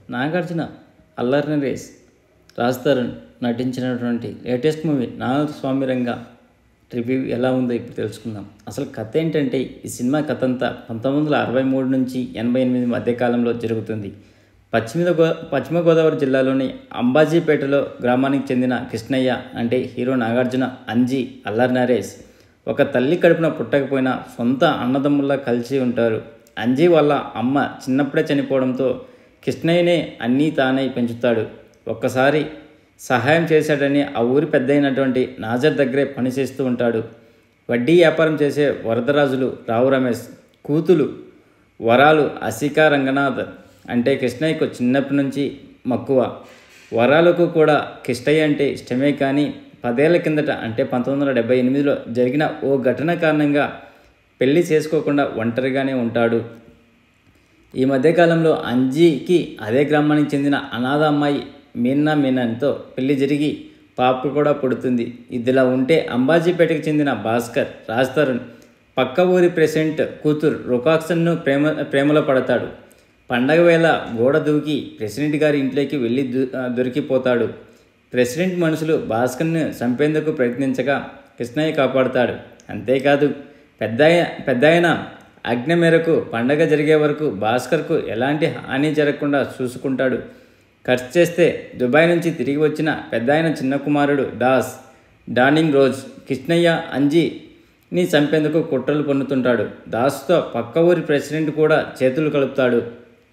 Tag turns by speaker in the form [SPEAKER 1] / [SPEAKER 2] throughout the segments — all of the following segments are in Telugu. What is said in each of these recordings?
[SPEAKER 1] నాగార్జున అల్లరి నరేష్ రాజ్ తరుణ్ నటించినటువంటి latest movie Naga Swamiranga review ఎలా ఉందో ఇప్పుడు తెలుసుకుందాం అసలు కథ ఏంటంటే ఈ సినిమా కథ అంతా పంతొమ్మిది వందల అరవై మూడు నుంచి ఎనభై ఎనిమిది మధ్యకాలంలో జరుగుతుంది పశ్చిమ గో పశ్చిమ గోదావరి జిల్లాలోని అంబాజీపేటలో గ్రామానికి చెందిన కృష్ణయ్య అంటే హీరో నాగార్జున అంజీ అల్లరి నరేష్ ఒక తల్లి కడుపున పుట్టకపోయినా సొంత అన్నదమ్ముల్లా కలిసి ఉంటారు అంజీ వాళ్ళ అమ్మ చిన్నప్పుడే చనిపోవడంతో కృష్ణయ్యనే అన్నీ తానే పెంచుతాడు ఒక్కసారి సహాయం చేశాడని ఆ ఊరి పెద్ద అయినటువంటి నాజర్ దగ్గరే పనిచేస్తూ ఉంటాడు వడ్డీ వ్యాపారం చేసే వరదరాజులు రావు రమేష్ కూతులు వరాలు అసికా రంగనాథ్ అంటే కృష్ణయ్యకు చిన్నప్పటి నుంచి మక్కువ వరాలకు కూడా కృష్ణయ్య అంటే ఇష్టమే కానీ పదేళ్ల కిందట అంటే పంతొమ్మిది వందల డెబ్బై ఎనిమిదిలో జరిగిన ఓ ఘటన కారణంగా పెళ్లి చేసుకోకుండా ఒంటరిగానే ఉంటాడు ఈ మధ్యకాలంలో అంజీకి అదే గ్రామానికి చెందిన అనాథ అమ్మాయి మీనా మీనన్తో పెళ్లి జరిగి పాప కూడా పుడుతుంది ఇదిలా ఉంటే అంబాజీపేటకు చెందిన భాస్కర్ రాజ్ తరుణ్ పక్క ఊరి ప్రెసిడెంట్ కూతురు రుకాక్సన్ను ప్రేమ ప్రేమలో పడతాడు పండగ వేళ గోడ దూకి ప్రెసిడెంట్ గారి ఇంట్లోకి వెళ్ళి దు దొరికిపోతాడు ప్రెసిడెంట్ మనుషులు భాస్కర్ను చంపేందుకు ప్రయత్నించగా కృష్ణయ్య కాపాడుతాడు అంతేకాదు పెద్ద పెద్ద ఆజ్ఞ మేరకు పండగ జరిగే వరకు భాస్కర్కు ఎలాంటి హాని జరగకుండా చూసుకుంటాడు ఖర్చు చేస్తే దుబాయ్ నుంచి తిరిగి వచ్చిన పెద్ద చిన్న కుమారుడు దాస్ డార్నింగ్ రోజ్ కృష్ణయ్య అంజీని చంపేందుకు కుట్రలు పన్నుతుంటాడు దాస్తో పక్క ఊరి ప్రెసిడెంట్ కూడా చేతులు కలుపుతాడు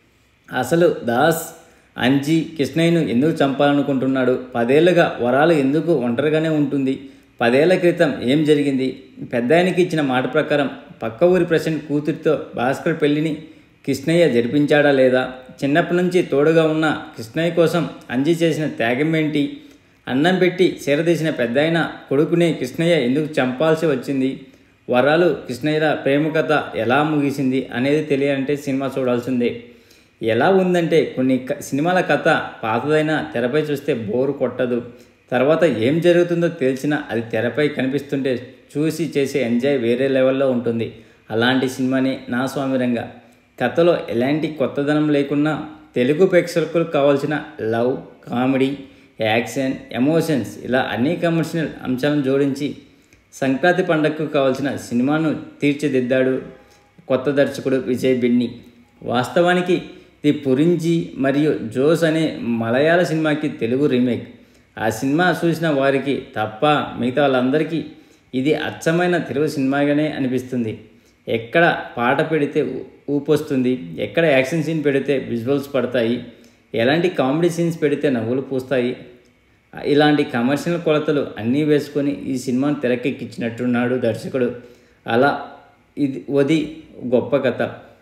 [SPEAKER 1] అసలు దాస్ అంజీ కృష్ణయ్యను ఎందుకు చంపాలనుకుంటున్నాడు పదేళ్లుగా వరాలు ఎందుకు ఒంటరిగానే ఉంటుంది పదేళ్ల క్రితం ఏం జరిగింది పెద్దాయనికి ఇచ్చిన మాట ప్రకారం పక్క ఊరి ప్రెసిడెంట్ కూతురితో భాస్కర్ పెళ్లిని కృష్ణయ్య జరిపించాడా లేదా చిన్నప్పటి నుంచి తోడుగా ఉన్న కృష్ణయ్య కోసం అంజీ చేసిన త్యాగం ఏంటి అన్నం పెట్టి చేరదీసిన పెద్దాయన కొడుకునే కృష్ణయ్య ఎందుకు చంపాల్సి వచ్చింది వరాలు కృష్ణయ్యల ప్రేమ కథ ఎలా ముగిసింది అనేది తెలియాలంటే సినిమా చూడాల్సిందే ఎలా ఉందంటే కొన్ని క- సినిమాల కథ పాతదైనా తెరపై చూస్తే బోరు కొట్టదు తర్వాత ఏం జరుగుతుందో తెలిసినా అది తెరపై కనిపిస్తుంటే చూసి చేసే ఎంజాయ్ వేరే లెవెల్లో ఉంటుంది అలాంటి సినిమాని నా స్వామిరంగా కథలో ఎలాంటి కొత్తదనం లేకున్నా తెలుగు ప్రేక్షకులకు కావాల్సిన లవ్ కామెడీ యాక్షన్ ఎమోషన్స్ ఇలా అన్ని కమర్షియల్ అంశాలను జోడించి సంక్రాంతి పండగకు కావాల్సిన సినిమాను తీర్చిదిద్దాడు కొత్త దర్శకుడు విజయ్ బిన్ని వాస్తవానికి ది పురించి మరియు జోస్ అనే మలయాళ సినిమాకి తెలుగు రీమేక్ ఆ సినిమా చూసిన వారికి తప్ప మిగతా వాళ్ళందరికీ ఇది అచ్చమైన తెలుగు సినిమాగానే అనిపిస్తుంది ఎక్కడ పాట పెడితే ఊ- ఊపొస్తుంది ఎక్కడ యాక్షన్ సీన్ పెడితే విజువల్స్ పడతాయి ఎలాంటి కామెడీ సీన్స్ పెడితే నవ్వులు పూస్తాయి ఇలాంటి కమర్షియల్ కొలతలు అన్నీ వేసుకొని ఈ సినిమాను తెరకెక్కించినట్టున్నాడు దర్శకుడు అలా ఇది వది గొప్ప కథ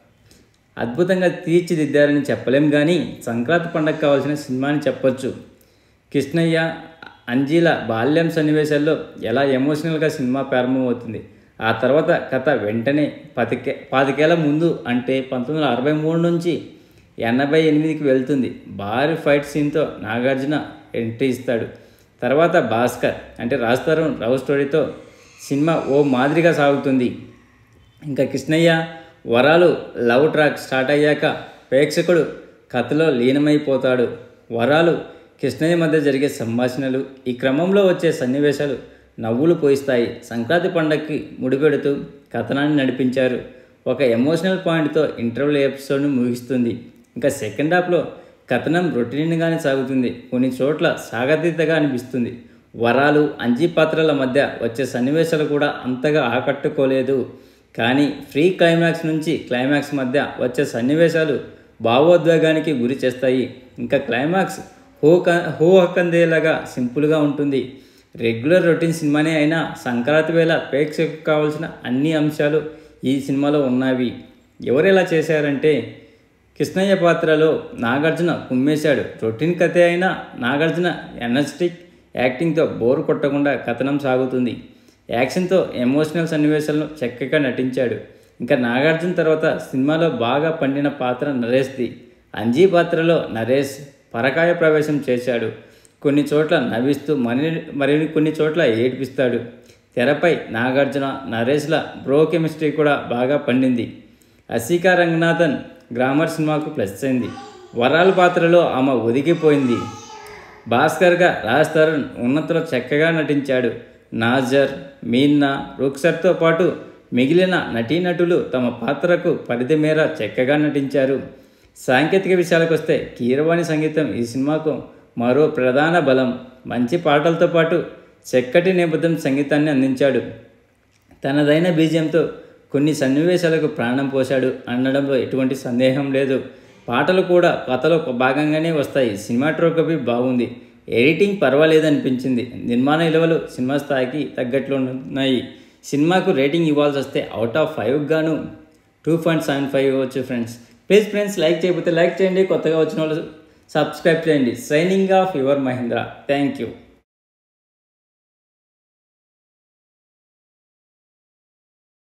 [SPEAKER 1] అద్భుతంగా తీర్చిదిద్దారని చెప్పలేం కానీ సంక్రాంతి పండగ కావాల్సిన సినిమా అని చెప్పొచ్చు కృష్ణయ్య అంజీల బాల్యం సన్నివేశాల్లో ఎలా ఎమోషనల్గా సినిమా ప్రారంభమవుతుంది ఆ తర్వాత కథ వెంటనే పతికే పాతికేళ్ల ముందు అంటే పంతొమ్మిది వందల అరవై మూడు నుంచి ఎనభై ఎనిమిదికి వెళ్తుంది భారీ ఫైట్ సీన్తో నాగార్జున ఎంట్రీ ఇస్తాడు తర్వాత భాస్కర్ అంటే రాస్తారు లవ్ స్టోరీతో సినిమా ఓ మాదిరిగా సాగుతుంది ఇంకా కృష్ణయ్య వరాలు లవ్ ట్రాక్ స్టార్ట్ అయ్యాక ప్రేక్షకుడు కథలో లీనమైపోతాడు వరాలు కృష్ణయ్య మధ్య జరిగే సంభాషణలు ఈ క్రమంలో వచ్చే సన్నివేశాలు నవ్వులు పోయిస్తాయి సంక్రాంతి పండగకి ముడిపెడుతూ కథనాన్ని నడిపించారు ఒక ఎమోషనల్ పాయింట్తో ఇంటర్వల్ ఎపిసోడ్ను ముగిస్తుంది ఇంకా సెకండ్ హాఫ్లో కథనం రొటీన్గానే సాగుతుంది కొన్ని చోట్ల సాగతీతగా అనిపిస్తుంది వరాలు అంజీ పాత్రల మధ్య వచ్చే సన్నివేశాలు కూడా అంతగా ఆకట్టుకోలేదు కానీ ఫ్రీ క్లైమాక్స్ నుంచి క్లైమాక్స్ మధ్య వచ్చే సన్నివేశాలు భావోద్వేగానికి గురి చేస్తాయి ఇంకా క్లైమాక్స్ హో క హో హక్కందేలాగా సింపుల్గా ఉంటుంది రెగ్యులర్ రొటీన్ సినిమానే అయినా సంక్రాంతి వేళ ప్రేక్షకు కావాల్సిన అన్ని అంశాలు ఈ సినిమాలో ఉన్నవి ఎవరు ఎలా చేశారంటే కృష్ణయ్య పాత్రలో నాగార్జున కుమ్మేశాడు రొటీన్ కథే అయినా నాగార్జున ఎనర్జెటిక్ యాక్టింగ్తో బోరు కొట్టకుండా కథనం సాగుతుంది యాక్షన్తో ఎమోషనల్ సన్నివేశాలను చక్కగా నటించాడు ఇంకా నాగార్జున తర్వాత సినిమాలో బాగా పండిన పాత్ర నరేష్ది అంజీ పాత్రలో నరేష్ పరకాయ ప్రవేశం చేశాడు కొన్ని చోట్ల నవ్విస్తూ మరి మరి కొన్ని చోట్ల ఏడిపిస్తాడు తెరపై నాగార్జున నరేష్ల బ్రో కెమిస్ట్రీ కూడా బాగా పండింది అసికా రంగనాథన్ గ్రామర్ సినిమాకు ప్లస్ అయింది వరాల పాత్రలో ఆమె ఒదిగిపోయింది భాస్కర్గా రాజ్ తరుణ్ ఉన్నతలో చక్కగా నటించాడు నాజర్ మీన్నా రుక్సర్తో పాటు మిగిలిన నటీనటులు తమ పాత్రకు పరిధి మేర చక్కగా నటించారు సాంకేతిక విషయాలకు వస్తే కీరవాణి సంగీతం ఈ సినిమాకు మరో ప్రధాన బలం మంచి పాటలతో పాటు చక్కటి నేపథ్యం సంగీతాన్ని అందించాడు తనదైన బీజియంతో కొన్ని సన్నివేశాలకు ప్రాణం పోశాడు అనడంలో ఎటువంటి సందేహం లేదు పాటలు కూడా కథలో ఒక భాగంగానే వస్తాయి సినిమాటోగ్రఫీ బాగుంది ఎడిటింగ్ పర్వాలేదనిపించింది నిర్మాణ విలువలు సినిమా స్థాయికి తగ్గట్లు ఉన్నాయి సినిమాకు రేటింగ్ ఇవ్వాల్సి వస్తే అవుట్ ఆఫ్ ఫైవ్ గాను టూ పాయింట్ సెవెన్ ఫైవ్ ఇవ్వచ్చు ఫ్రెండ్స్ ప్లీజ్ ఫ్రెండ్స్ లైక్ చేయకపోతే లైక్ చేయండి కొత్తగా వచ్చిన వాళ్ళు సబ్స్క్రైబ్ చేయండి signing off your Mahendra thank you